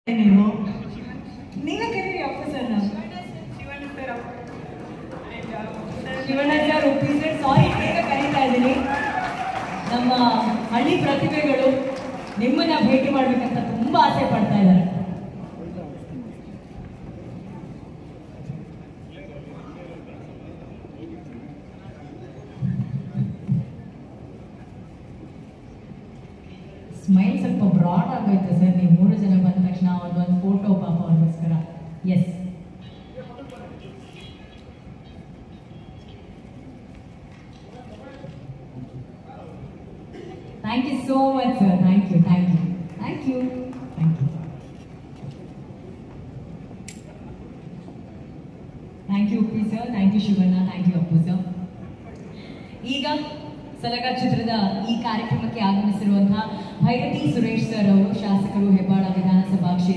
ನೀವು ನೀವೇ ಕರೀರಿ ಆಫೀಸರ್ನ ಶಿವಣ್ಣ ಸರ್ ಒಪ್ಪಿದ್ರೆ ಸಾರಿ ಬೇಗ ಕರೀತಾ ಇದ್ದೀನಿ ನಮ್ಮ ಹಳ್ಳಿ ಪ್ರತಿಭೆಗಳು ನಿಮ್ಮನ್ನ ಭೇಟಿ ಮಾಡ್ಬೇಕಂತ ತುಂಬಾ ಆಸೆ ಪಡ್ತಾ ಇದ್ದಾರೆ ಸ್ಮೈಲ್ ಸ್ವಲ್ಪ ಬ್ರಾಡ್ ಆಗೋಯ್ತು ಸರ್ ನೀವು ಮೂರು ಜನ ಬಂದ ತಕ್ಷಣ ಅವ್ರದ್ದೊಂದು ಫೋಟೋ ಪಾಪ ಅವ್ರಿಗೋಸ್ಕರ yes thank you so much sir thank you thank you thank you thank you thank you Uppi sir thank you Shivanna thank you Appu sir ಈಗ ಸಲಗ ಚಿತ್ರದ ಈ ಕಾರ್ಯಕ್ರಮಕ್ಕೆ ಆಗಮಿಸಿರುವಂತಹ ಭೈರತಿ ಸುರೇಶ್ ಸರ್ ಅವರು ಶಾಸಕರು ಹೆಬ್ಬಾಳ ವಿಧಾನಸಭಾ ಕ್ಷೇತ್ರ